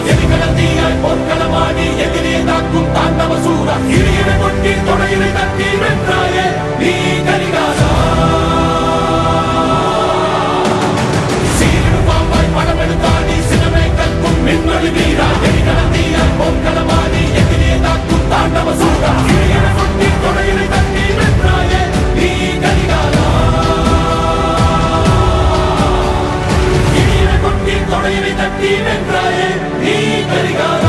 எரிகடல் தீயாய் போர்க்களமாடி எதிரே தாக்கும் தாண்டவ சூரா இடியினை கொட்டி தொடையினை தட்டி வென்றாயே நீ கரிகாலா சீரிடு பாம்பாய் படமெடுத்தாடி சினமே கற்கும் மின்னொளி வீரா எரிகடல் தீயாய் போர்க்களமாடி எதிரே தாக்கும் தாண்டவ சூரா இடியினை கொட்டி தொடையினை தட்டி வென்றாயே நீ கரிகாலா இடியினை கொட்டி தொடையினை தட்டி வென்றாயே நீ கரிகாலா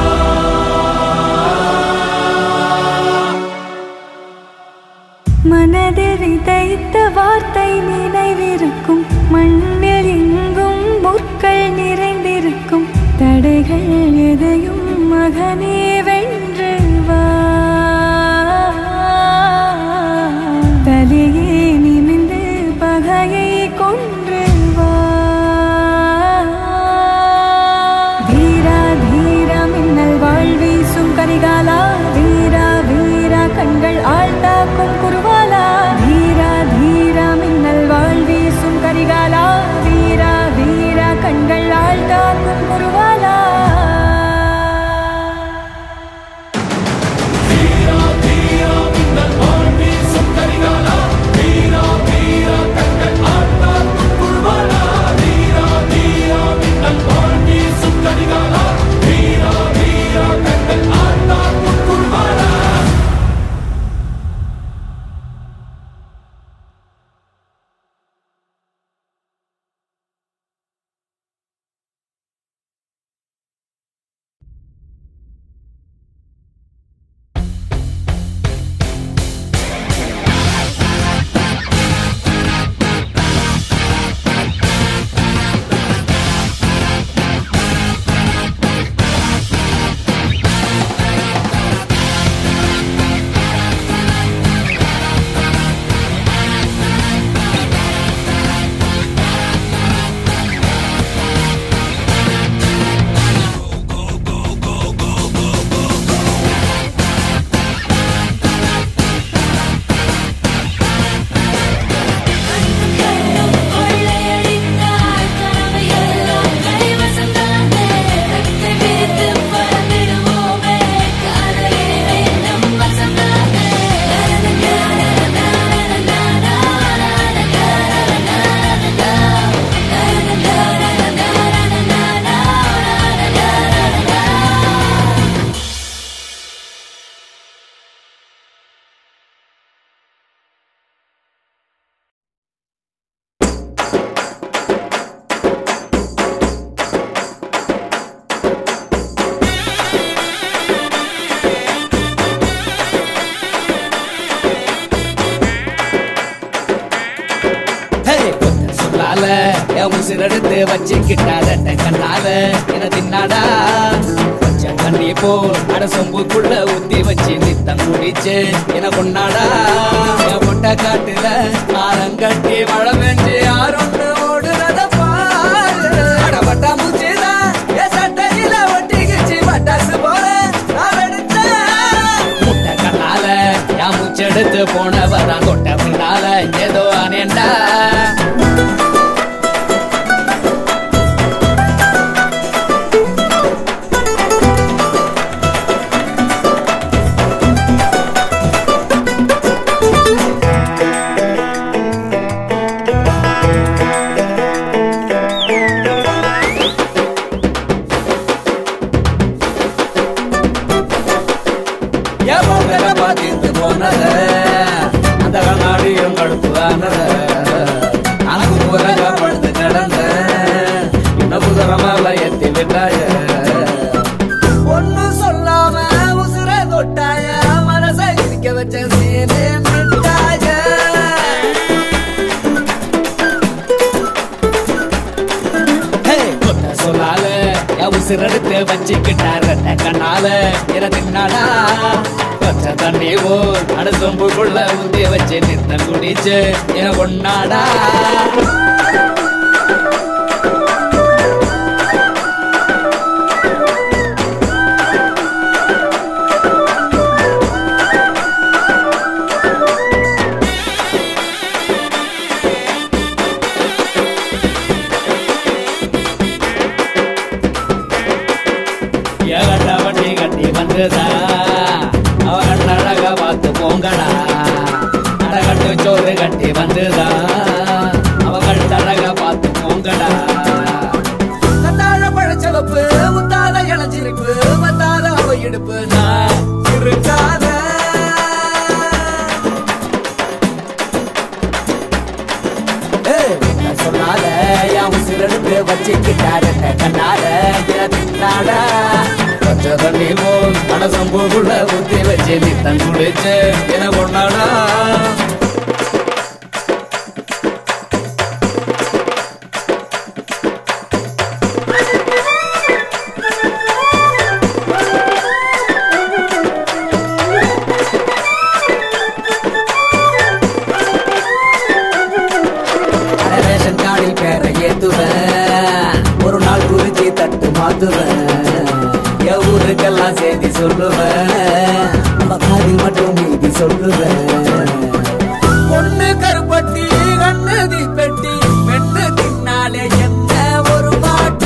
மனதில் விதைத்த வார்த்தை நினைவிருக்கும் மண்ணில் எங்கும் முற்கள் நிறைந்திருக்கும் தடைகள் எதையும் மகனே வென்று வா தலையே நிமிந்து பகையை கொன்று வா வீரா தீரா மின்னல் வாழ் வீசும் கரிகாலா வீரா வீரா கண்கள் ஆழ்ந்தாக்கும் குருவாலா வீரா தீரா மின்னல் வாழ் வீசும் கரிகாலா வீரா வீரா கண்கள் ஆழ்ந்தாக்கும் குருவாலா வீரா வீரா மின்னல் வாழ் வீசும் கரிகாலா வீரா வீரா கண்கள் ஆழ்ந்தாக்கும் குருவாலா வீரா வீரா மின்னல் வாழ் வீசும் கரிகாலா வீரா வீரா கண்கள் ஆழ்ந்தாக்கும் குருவாலா கண்ணும் கொள்ளையடித்தாள் கனவையெல்லாம் கைவசம் தானே ரத்தை விரித்து பறந்திடுவோமே காதலே வேண்டும் வசம் தானே ஹே, கொத்த சொல்லால என் உசிரெடுத்து வச்சுக்கிட்டாத கண்ணால என தின்னாடா கொஞ்சம் தண்ணி போல் அட சொம்புக்குள்ள ஊத்தி வச்சு நித்தம் குடிச்சு என கொண்டாடா என் பொட்ட காட்டுல ஆரங்கட்டி மழை பெஞ்சு யாரொன்று ஓடுறத பாரு அட பட்டா மூச்சுதான் என் சட்டையில ஒட்டிக்கிச்சு பட்டாசு போல நான் வெடிச்சேன் முட்டை கண்ணால என் மூச்செடுத்து போனவதான் தொட்ட பின்னால ஏதோ அனேண்டா என் மூக்கல பாத்திட்டு போனத அந்த கண்ணாடியும் கடுப்புதானத அனக்கு புறக படுத்து கிடந்த இன்னும் புதரமால எத்தி விட்டாய ஒன்னும் சொல்லாம உசுர தொட்டாய மனசை இருக்க வச்ச சீனே மிட்டாய ஹே, கொட்ட சொல்லால என் உசிரெடுத்து வச்சுக்கிட்டார் கண்ணால என தின்னாடா கொச்ச தண்ணி போல் அடுத்தொம்புக்குள்ள ஊத்தி வச்சு நித்தம் குடிச்சு என ஒன்னாடா வந்துதா அவ கண்ணழக பார்த்து போங்கடா அடகட்டு சோறு கட்டி வந்துதா அவ கண்ணழக பார்த்து போங்கடா கத்தாழ பழச்சவப்பு முத்தாத இளஞ்சிருப்பு வந்தாத அவ இடுப்பு நான் இருக்காத சொன்னால என் உசிரெடுத்து வச்சுக்கிட்டாட கண்ணால தின்னாட கொஞ்சம் தண்ணி போல் மனசம்பூக்குள்ள ஊத்தி வச்சு நீ தன் குடிச்சு என கொண்டாடா அட ரேஷன் கார்டில் பேரை ஏத்துவேன் ஒரு நாள் குறிச்சி தட்டு மாத்துவேன் என் ஊருக்கெல்லாம் செய்தி சொல்லுவேன் நம்ம காதில் மட்டும் மீதி சொல்லுவேன் பொண்ணு கருப்பட்டி கண்ணு தீப்பெட்டி பெண்ணு தின்னாலே என்ன ஒரு பாட்டு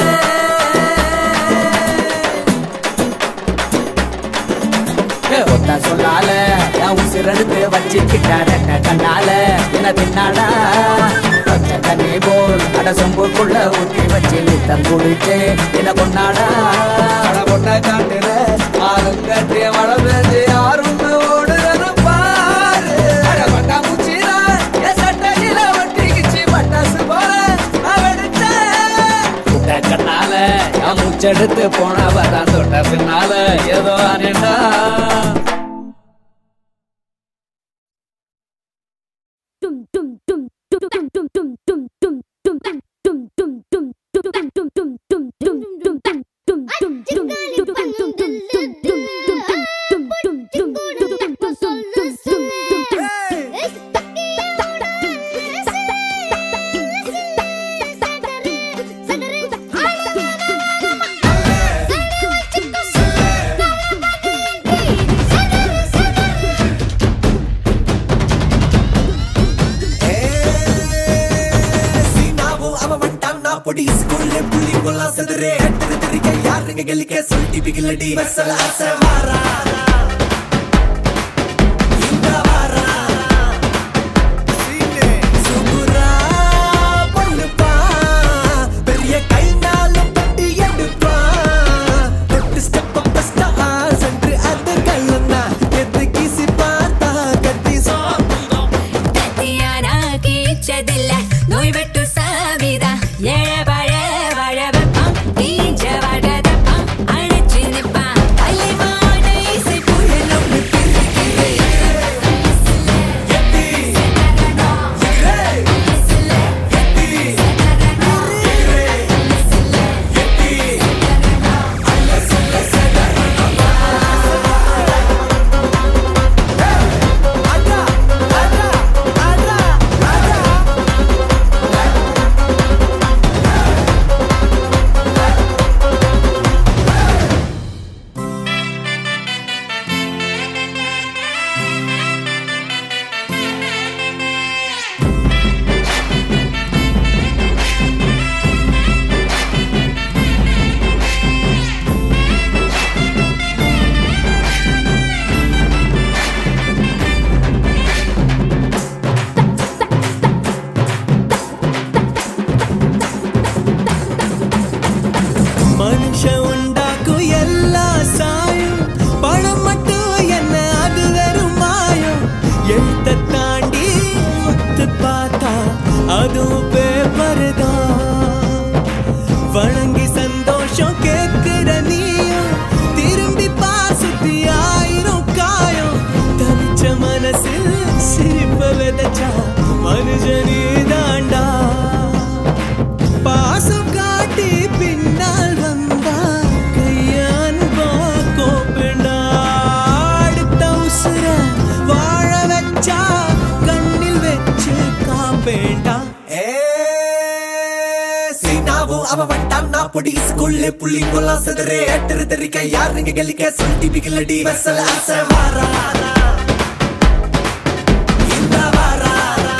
ஒத்தா சொல்லால என் உசிரெடுத்து வச்சுக்கிட்டாட கண்ணால என்ன தின்னாடா பச்சை தண்ணி போல் அட சொம்புக்குள்ள ஊத்தி வச்சு நித்தம் குடிச்சு என்ன கொண்டாடா அட கொண்ட காட்டுல ஆளும் கட்டி மழை பெஞ்சு யாரும் ஓடுறது பாரு அட பட்டா முச்சில என் சட்டையில ஒட்டிக்கிச்சு பட்டாசு போல அவடிச்சேன் முட்டை கண்ணால என் முச்செடுத்து போனவ தான் தொட்ட பின்னால ஏதோ அனேண்டா சீனாவும் அவன் வந்துட்டான் நான் பொடி ஸ்கூல்ல புள்ளி கொல்லாம் செதுரே எட்டு தெரிக்க யாருங்க கெலிக்க சொல்லி பிகிலடி பஸ்ஸல ஆசை வாரா இந்த வாரா சுகுரா பொண்ணுப்பா பெரிய கைனாலும் பட்டி எடுப்பா தொட்டு ஸ்டெப் அப் ஸ்டா சென்று அது கல்லுனா எது கிசி பார்த்தா கட்டி சோப்புதான் കത്തിയാനാക്കിച്ചതില്ല നോയ് വെട്ടു സാവിത എഴപഴ വഴ വെപ്പം ഈഞ്ച വടതപ്പം അടച്ചു നിപ്പാം അല്ലി മാടൈ പുഴലൊന്ന് மனுஷ உண்டாக்கும் எல்லா சாயம் பணம் மட்டும் என்ன அது வெறும் மாயம் எழுத்த தாண்டி ஒத்து பார்த்தா அதுவும் பேப்பர் தான் வணங்கி சந்தோஷம் கேட்கிற நீயும் திரும்பி பாசுத்தி ஆயிரம் காயம் தவிச்ச மனசில் சிரிப்ப விதைச்சா மனுஷனே தாண்டா பாசம் காட்டி பின்னால் வந்தா கையான்பா கோப்பேண்டா அடுத்த உசுர வாழ வச்சா கண்ணில் வச்சு காப்பேண்டா சீனாவும் அவ வட்டான் நான் பொடி ஸ்கூல்ல புள்ளி கொல்லாம் செதறே எட்டு தெரிக்க யாருங்க கெலிக்க சொல்லி பிகிலடி பஸ்ஸல ஆசை வாரா இந்த வாரா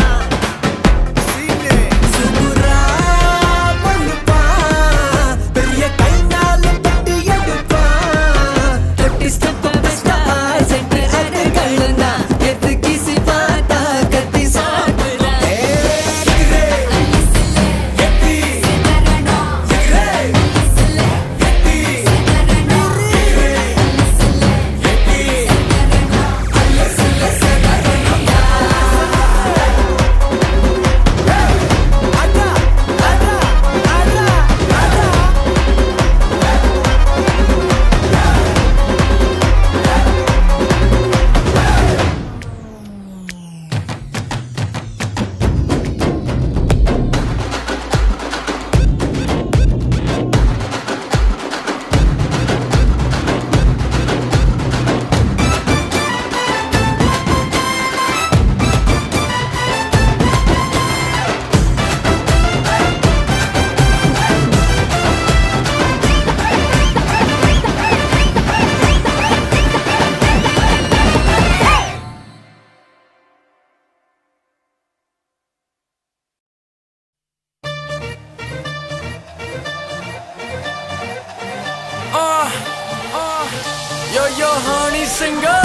சுகுரா பொண்ணுப்பா பெரிய கைனாலும் பட்டி எடுப்பா தொட்டி yo honey singer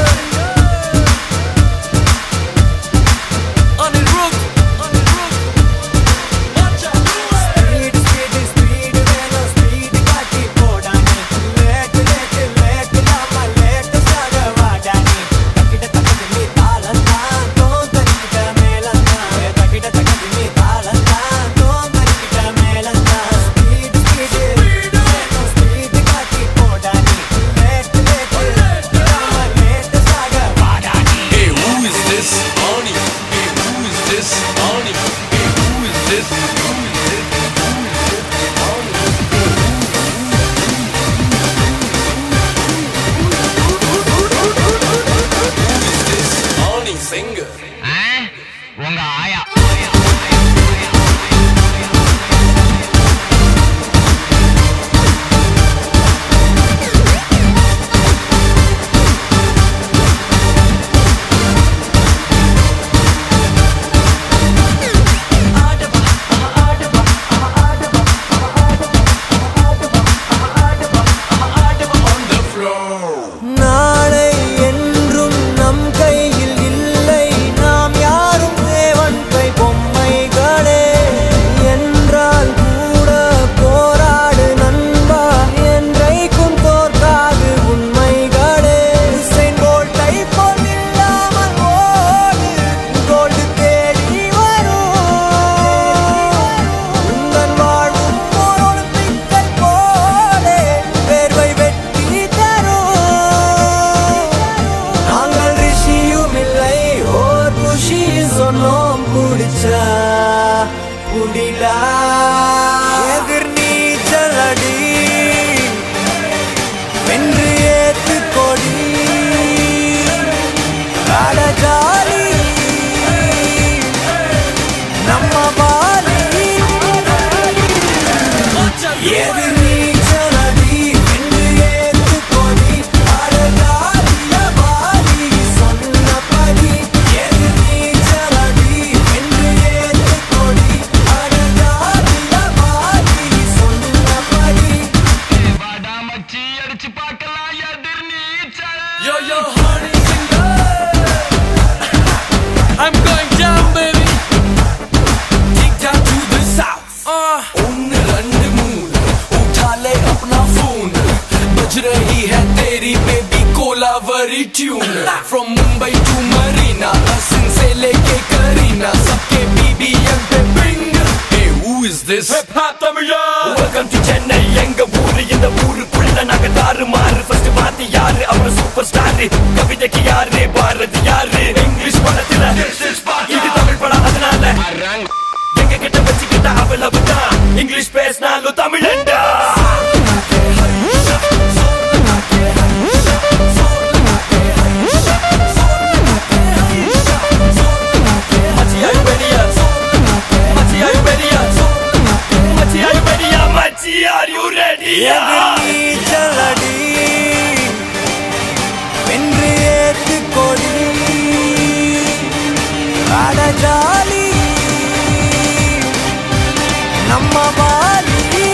Anirudh Anirudh Watch out Speed, speed, speed வேணும், speed காட்டி போடானே. Late, late, late, நாம late சாக வாடானே. தக்கிட தக்கது நீ தாளந்தான், தோந்தரிக்கிட்ட மேளந்தான். தக்கிட தக்கது நீ தாளந்தான், தோந்தரிக்கிட்ட மேளந்தான். Speed, speed, வேணும், speed காட்டி போடானே. Late, late, நாம late சாக வாடானே. Hey, who is this? Ani. Hey, who is this? Ani. Hey, who is this? Who is this? Who is this? Ani singer. உங்க ஆயா நாளை என்றும் நம் கையில் இல்லை நாம் யாரும் தேவன் கை பொம்மைகளே என்றால் கூட போராடு நண்பா என்றைக்கும் தோற்காது உண்மைகளே உசைன் போல்ட்டை போல் இல்லாமல் ஓடு கோல்டு தேடி வரும் உந்தன் வாழ்வும் ஓர் ஒலிம்பிக்கை போலே வேர்வை வெட்டி தரும் நாங்கள் ரிஷியும் இல்லை ஓர் குஷி சொன்னோம் குடிச்சா குடிடா எதிர் நீச்சல் அடி வென்று ஏத்து கொடி கடஜாலி நம்ம பாலி எதிர் நீச்சல் அடி வென்று ஏத்து கொடி கடஜாலிய பாலி சொன்னபடி எதிர் நீச்சல் அடி வென்று ஏத்து கொடி கடஜாலிய பாலி சொன்னபடி மச்சி அடிச்சு பார்க்கலாம் எதிர் நீச்சல் Yo, yo, honey singer. I'm going down, baby. Kick down to the south. Uh. उन्न रंड मून उठा ले अपना फोन बज रही है तेरी baby Kolaveri tune from Mumbai to Marina Hasan से लेके करीना सबके बीबीएम पे ping Hey, who is this? Hip hop தமிழா Welcome to Chennai எங்க ஊரு இந்த ஊருக்குள்ள நாங்க தாறு மாறு ஃபர்ஸ்ட் பாத்தி யாரு அவர் சூப்பர் ஸ்டார் கவிதைக்கு யாரு பாரதி யாரு இங்கிலீஷ் படத்துல இது தமிழ் படம் அதனால எங்க கிட்ட வச்சுக்கிட்ட அவ்வளவுதான் இங்கிலீஷ் பேசினாலும் தமிழண்டா Machi, are you ready yet? Machi, are you ready yet? Machi, are you ready yet? Machi, are you ready yet? நீச்சலடி வென்று ஏத்து கொடி அடஜாலி நம்ம பாலி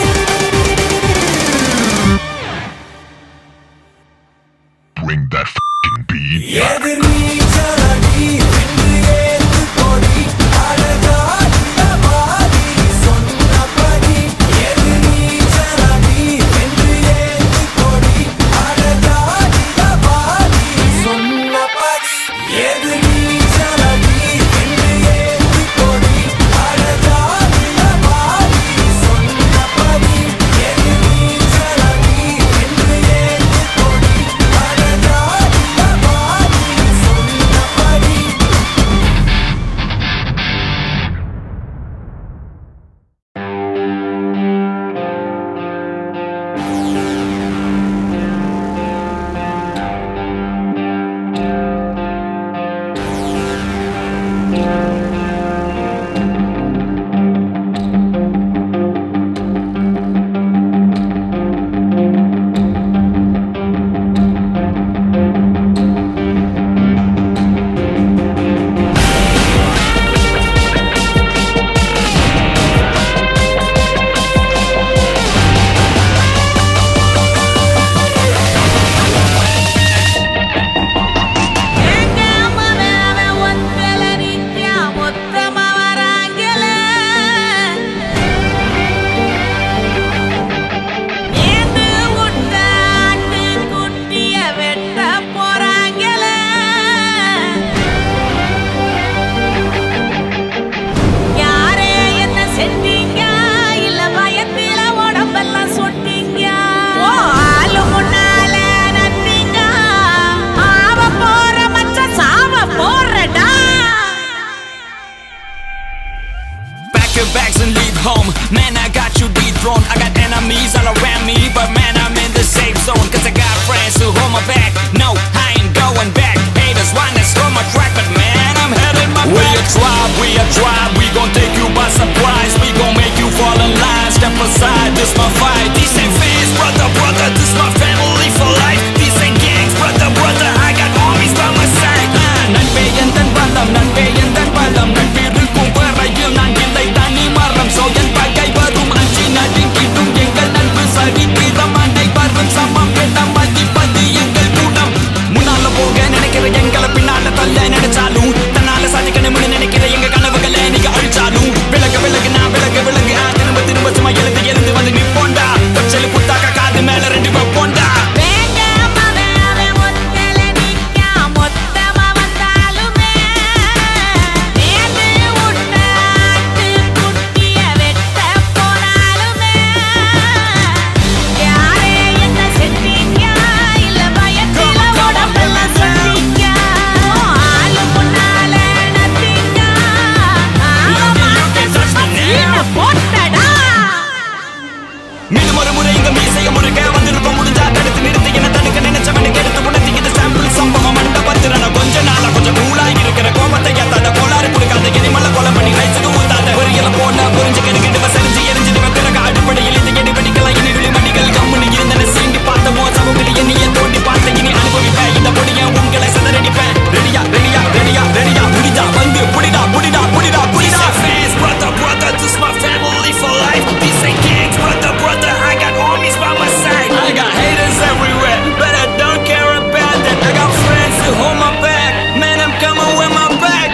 Bring that fucking beat. எதிர் நீச்சலடி வென்று ஏத்து கொடி அடஜாலிய பாலி சொன்னபடி எதிர் நீச்சலடி வென்று ஏத்து கொடி அடஜாலிய பாலி சொன்னபடி எதிர் நீச்சலடி வென்று ஏத்து throne. I got enemies all around me, but man, I'm in the safe zone. Cause I got friends who hold my back. No, I ain't going back. Haters wanna slow my track, but man, I'm heading my we back. We a tribe, we a tribe, we gon' take you by surprise. We gon' make you fall in line. Step aside, this my fight. These ain't fans, brother, brother, this my family for life. These ain't gangs, brother, brother, I got armies by my side. Ah, நட்பே எந்தன் பலம், நட்பே எந்தன் பலம், நட்பிருக்கும் வரையில் நான் இல்லை தனி மரம். So என் பகை வரும் அஞ்சி நடுங்கிடும் எங்கள் நட்பு சரித்திரம் அனைவரும் சமம் என மதிப்பது எங்கள் குணம். முன்னால போக நினைக்கிற எங்களை பின்னால தள்ள நினைச்சாலும் தன்னால சாதிக்கணும்னு நினைக்கிற எங்க கனவுகளை நீங்க அழிச்சாலும் விலக விலகு நான் விலக விலகு ஆ, திரும்ப திரும்ப சும்மா எழுந்து எழுந்து வந்து நிப்போண்டா கொச்சலு புத்தாக்க காது மேல ரெண்டு வைப்போண்டா வேண்டாம வேற ஒத்தல நிக்கா மொத்தமா வந்தாலுமே நேர்ந்து உண்டாட்டு குட்டிய வெட்ட போனாலுமே யாரே என்ன செஞ்சீங்க இல்ல பயத்தில உடம்பெல்லாம் சொன்னீங்க ஆளு முன்னால நத்தீங்க ஆமா போட்டடா மீண்டும் ஒரு முறை இங்க மீசைய முருக வந்திருப்போம் முடிஞ்சா தடுத்து நிறுத்தி என்ன தடுக்க நினைச்சவனுக்கு எடுத்து உணர்த்தி இது சாம்பிள் சம்பவம் மண்ட பத்திரன கொஞ்ச நாளா கொஞ்சம் கூலா இருக்கிற கோபத்தை ஏத்தாத கோளாறு கொடுக்காத எரிமலை கொலை பண்ணி ரைஸுக்கு ஊத்தாத ஒரு இல போன புரிஞ்சு கெடுக்கிட்டு சரிஞ்சு எரிஞ்சிடுவ பிறகு அடிப்படையில் இது எடி வெடிக்கலாம் இனி விழி மணிகள் கம்முனு இருந்தன சீண்டி பார்த்த மோசமுகளை என்னைய தோண்டி பார்த்த இனி அனுபவிப்பேன் இந்த பொடிய உங்களை சதறடிப்பேன் ரெடியா ரெடியா ரெடியா ரெடியா புடிடா வந்து புடிடா புடிடா புடிடா புடிடா fans brother brother this my family for life these ain't gangs brother brother I got armies by my side I got haters everywhere but I don't care about that I got friends who hold my back man I'm coming with my back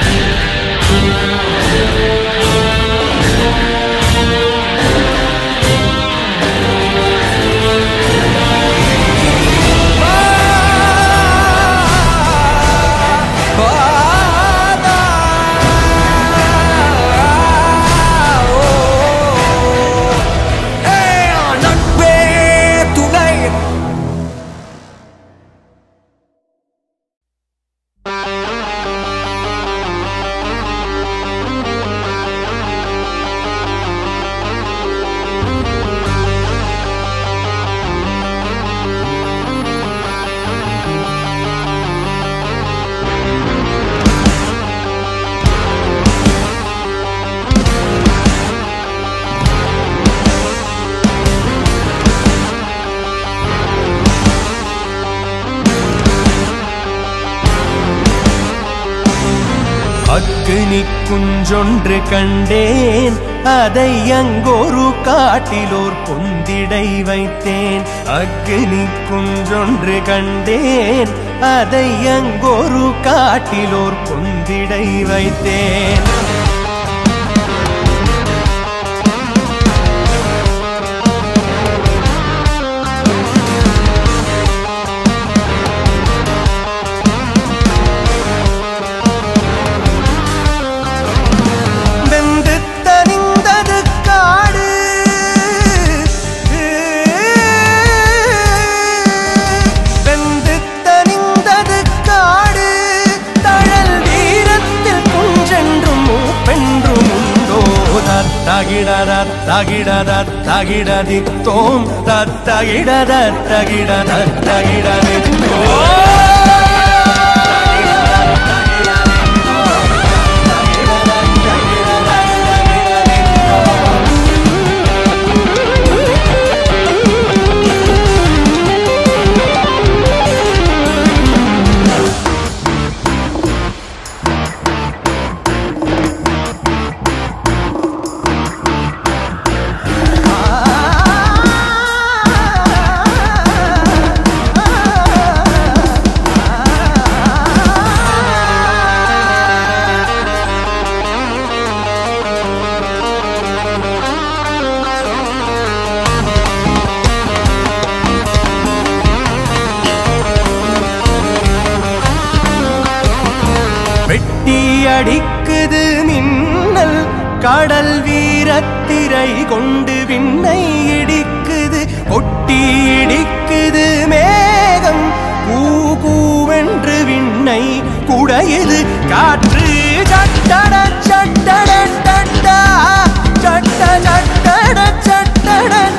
நட்பே துணை அக்னி குஞ்சொன்று கண்டேன் அதை அங்கொரு காட்டிலோர் பொந்திடை வைத்தேன் அக்னி குஞ்சொன்று கண்டேன் அதை அங்கொரு காட்டிலோர் பொந்திடை வைத்தேன் வெந்து தனிந்தது காடு வெந்து தனிந்தது காடு தழல் வீரத்தில் குஞ்சென்றும் மூப்பென்றும் உண்டோ தகிடத தகிடத தகிடதித்தோம் தத்தகிடத தகிடத தகிடதித்தோம் வெட்டி அடிக்குது மின்னல் கடல் வீரத்திரை கொண்டு விண்ணை இடிக்குது கொட்டி இடிக்குது மேகம் கூ கூவென்று விண்ணை குடையுது காற்று சட்டட சட்டட சட்டா சட்ட சட்டட சட்டட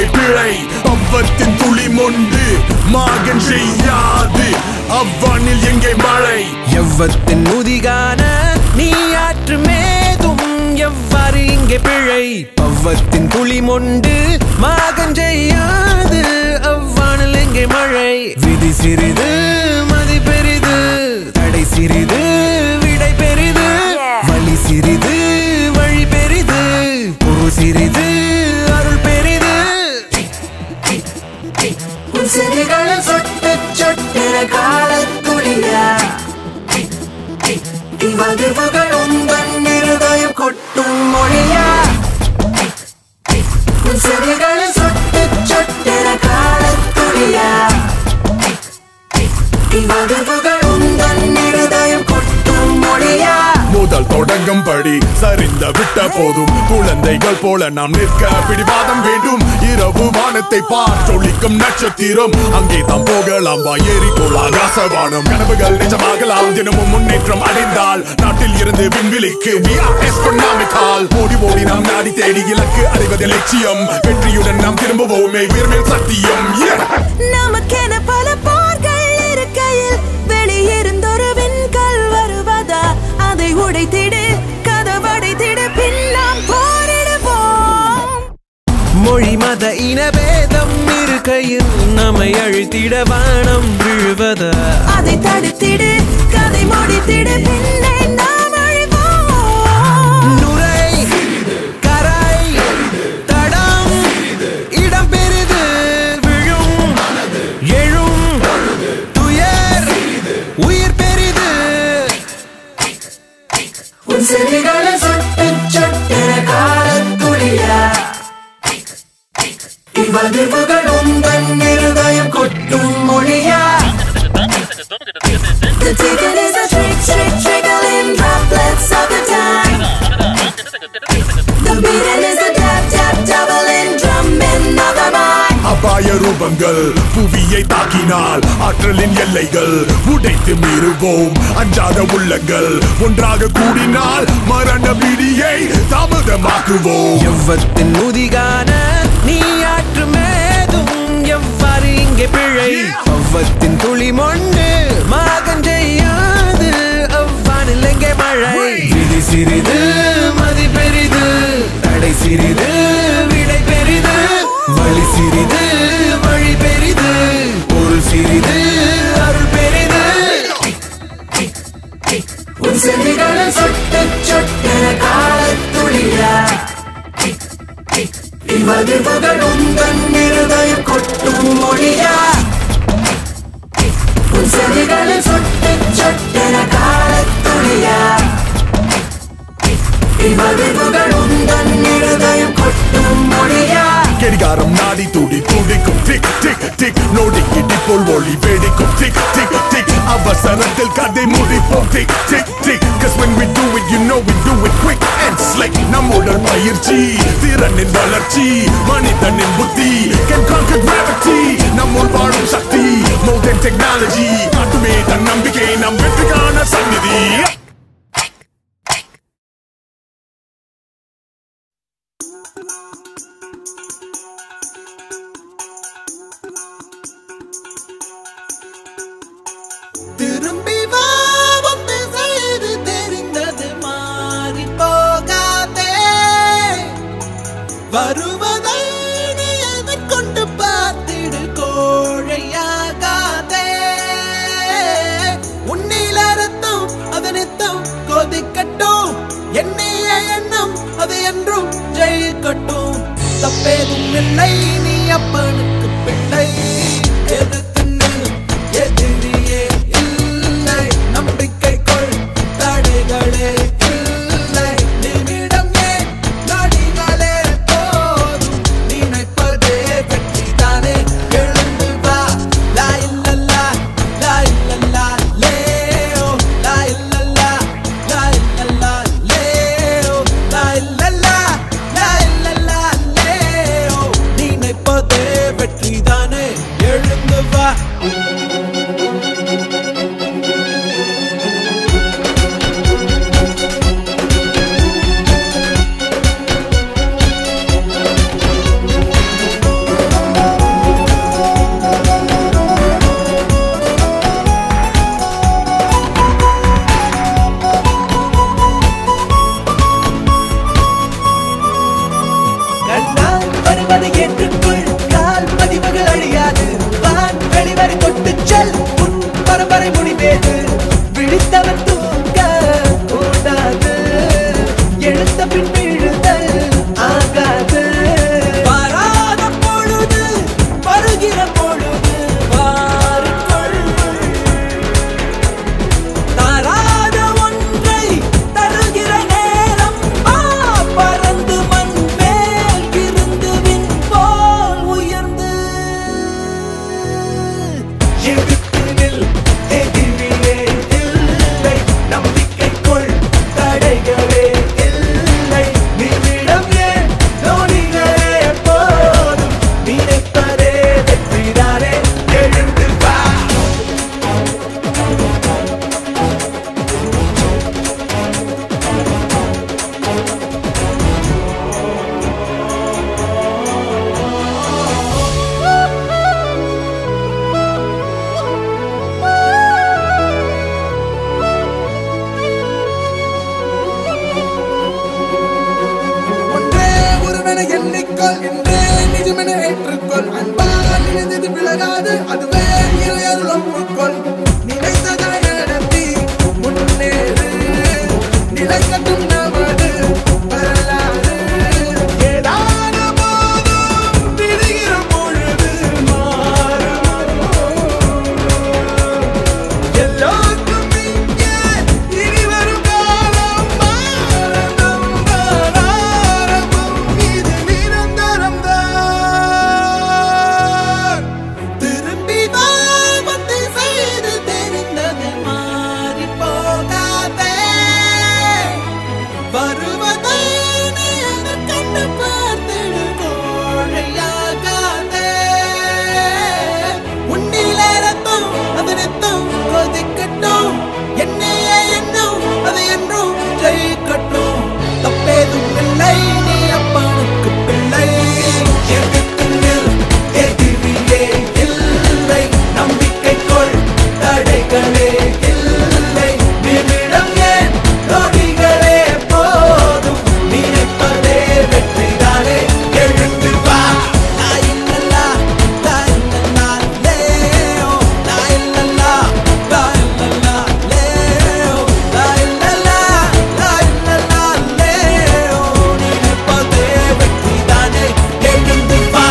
இங்கே பிழை பவ்வத்தின் துளி மொண்டு மாகன் செய்யாது அவ்வானில் எங்கே மழை எவ்வத்தின் முதிகான நீ ஆற்று மேதும் எவ்வாறு இங்கே பிழை பவ்வத்தின் குழி மொண்டு மாகன் செய்யாது அவ்வானில் எங்கே மழை விதி சிறிது மதி பெரிது தடை சிறிது விடை பெரிது வழி சிறிது வழி பெரிது பொருள் சிறிது அருள் பெரிது உன் செடிகளில் சொட்டு சொட்டின காலத்துளியா இவ்வதிர்வுகள் உந்தன் இருதயம் கொட்டும் மொழியா உன் செடிகளில் சொட்டு சொட்டின காலத்துளியா இவ்வதிர்வுகள் உந்தன் இருதயம் கொட்டும் மொழியா முதல் தொடங்கும் படி சரிந்த விட்ட போதும் குழந்தைகள் போல நாம் நிற்க பிடிவாதம் வேண்டும் இரவு வானத்தை பார்த்தொழிக்கும் நட்சத்திரம் அங்கே தான் போகலாம் வா ஏறிக்கோள் ஆகாசவானம் கனவுகள் நிஜமாகலாம் தினமும் முன்னேற்றம் அடைந்தால் நாட்டில் இருந்து விண்வெளிக்கு we are astronomical. ஓடி ஓடி நாம் நாடி தேடி இலக்கு அடைவது லட்சியம் வெற்றியுடன் நாம் திரும்புவோமே உயர்மேல் சத்தியம் Yeah! நமக்கென பல போர்கள் இருக்கையில் வெளியிருந்தொரு விண்கல் வருவதா அதை உடைத்திடு கதவடைத்திடு பின் நாம் போரிடுவோம் மொழி மத இனபேதம் இருக்கையில் நம்மை அழித்திட வானம் விழுவதா அதை தடுத்திடு கதை முடித்திடு பின்னே நாம் அழிவோம் நுரை கரை தடம் இடம் பெரிது விழும் எழும் துயர் உயிர் பெரிது உன் செடிகளில் சொட்டு சொட்டின காலத்துளியா இவ்வதிர்வுகள் உந்தன் இருதயம் கொட்டும் மொழியா The ticket is a trick, trick, trickling droplets of the time. The beating is a tap, tap, doubling drumming of the mind. அபாய ரூபங்கள் புவியை தாக்கினால் ஆற்றலின் எல்லைகள் உடைத்து மீறுவோம் அஞ்சாத உள்ளங்கள் ஒன்றாக கூடினால் மரண பிடியை தாமதமாக்குவோம் எவ்வத்தின் முதிகான நீ ஆற்று மேதும் எவ்வாறு இங்கே பிழை அவ்வத்தின் துளி மொண்டு மாகன் செய்யாது அவ்வானில் எங்கே மழை விதி சிறிது மதி பெரிது தடை சிறிது விடை பெரிது வழி சிறிது வழி பெரிது பொருள் சிறிது அருள் பெரிது உன் செடிகளில் சொட்டு சொட்டின காலத்துளியா இவ்வதிர்வுகள் உந்தன் இருதயம் கொட்டும் மொழியா உன் செடிகளில் சொட்டு சொட்டின காலத்துளியா இவ்வதிர்வுகள் உந்தன் இருதயம் கொட்டும் மொழியா கடிகாரம் நாடி துடி துடிக்கும் டிக் டிக் டிக் நோடி இடிப்போல் ஒளி வெடிக்கும் டிக் டிக் டிக் அவசரத்தில் கதை முடிப்போம் tick tick tick cause when we do it you know we do it quick and slick நம்முடன் பயிற்சி திறனின் வளர்ச்சி மனிதனின் புத்தி can conquer gravity நம்முள் வாழும் சக்தி more than technology காட்டுமே தன் நம்பிக்கை நம் வெற்றிக்கான சந்நிதி திரும்பி வாவும் திசையது தெரிந்தது மாறி போகாதே வருவதை நீ எதிர்கொண்டு பார்த்திடு கோழையாகாதே உன்னில் அறுத்தும் அதனித்தும் கொதிக்கட்டும் எண்ணிய எண்ணம் அது என்றும் ஜெயிக்கட்டும் தப்பேதும் இல்லை நீ அப்பனுக்கு பிள்ளை எதிர்த்து நில், எதிரியே இல்லை நம்பிக்கை கொள் தடைகளே இல்லை நிமிடம் ஏன் நொடிகளே போதும் நினைப்பதே வெற்றிதானே எழுந்து வா லா இல்லல்லா லா இல்லல்லா லேயோ லா இல்லல்லா லா இல்லல்லா லேயோ லா இல்லல்லா லா இல்லல்லா லேயோ நினைப்பதே வெற்றிதானே எழுந்து வா பின் விழுதல் ஆகாது வராத பொழுது வருகிற பொழுது வாருங்கள் தராத ஒன்றை தருகிற நேரம் ஆ பறந்து மண் மேல் இருந்து விண் போல் உயர்ந்து எதிர்த்து நில் எதிரிலே இல்லை நம்பிக்கை கொள் தடைகளே இல்லை நிமிடம் ஏன் நொடிகளே போதும் நினைப்பதே வெற்றிதானே எழுந்து வா ஒன்றே ஒருவனை எண்ணிக்கொள் என்றே நிஜமென ஏற்றுக்கொள் அன்பா நினைந்தது விலகாது அதுவே இறையருள் ஒப்புக்கொள் நினைத்ததை நடத்தி முன்னேறு நிலை கட்டும் நமது வரலாறு ஏதான போதும் விடுகிற பொழுது மாறும் எல்லோருக்கும் இங்கே இனி வரும் காலம் ஆனந்தம் தான் ஆரம்பம் இது நிரந்தரம் தான் திரும்பி வா வந்து செய்து தெரிந்தது மாறி போகாதே வருவதை நீ என கண்டு பார்த்திடு கோழையாகாதே உன்னிலே ரத்தம் அது நித்தம் கொதிக்கட்டும் என்னையே எண்ணம் அது என்றும் ஜெயிக்கட்டும் தப்பேதும் இல்லை நீ அப்பனுக்கு பிள்ளை எதிர்த்து நில், எதிரியே இல்லை நம்பிக்கை கொள் தடைகளே இல்லை நிமிடம் ஏன் நொடிகளே போதும் நினைப்பதே வெற்றிதானே எழுந்து வா லா இல்லல்லா, லா இல்லல்லா, லேயோ. லா இல்லல்லா, லா இல்லல்லா, லேயோ. லா இல்லல்லா, லா இல்லல்லா, லேயோ. நினைப்பதே வெற்றிதானே எழுந்து வா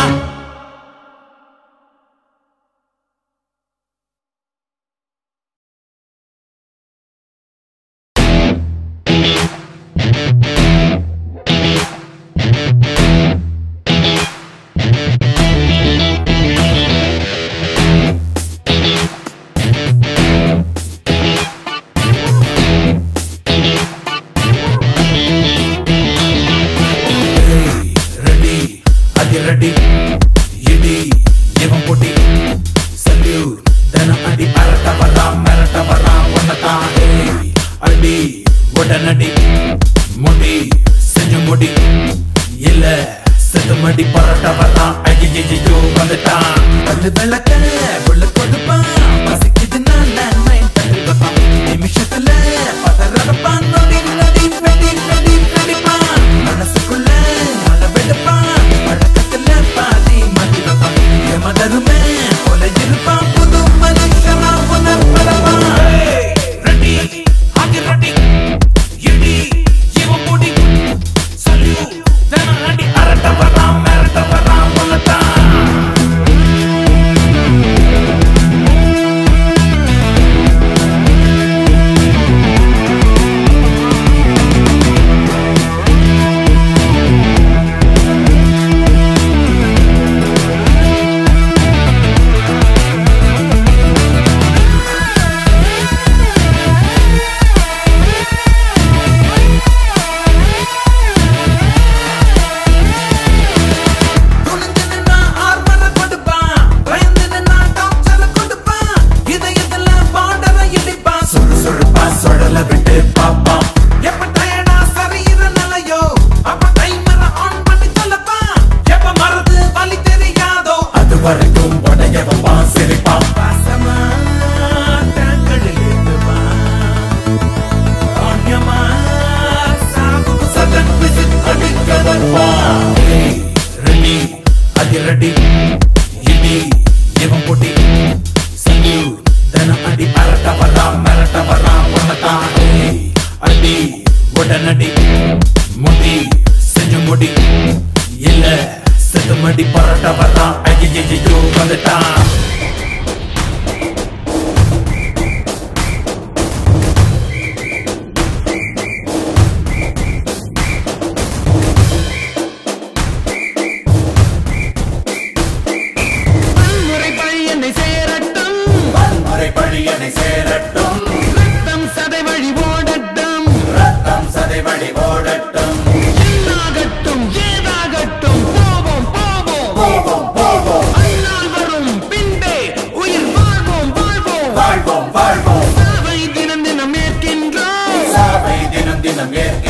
ரெடி அதிரடி இடி இவன் பொட்டி சல்யூட் தினம் அடி அரட்ட வரான் மிரட்ட வரான் ஒன்னதான் ஏய் அடி உடனடி முடி செஞ்சு முடி இல்ல செத்து மடி பரட்ட வரான் ஐயோ வந்துட்டான் பல்லு விளக்க உள்ள கொடுப்பான் பசிக்குது நான் நன்மை தள்ளி வைப்பான் நிமிஷத்துல பதறப்பான் நொடி நொடி வெடி வெடி வெடிப்பான் மனசுக்குள்ள மழை வெடுப்பான் பழக்கத்துல பாதி மதி வைப்பான் எமதருமே கொலை இருப்பான் புது மனுஷனா உணர்படப்பான் ரெடி ஆகி ரெடி இடி நிலம் ஏற்க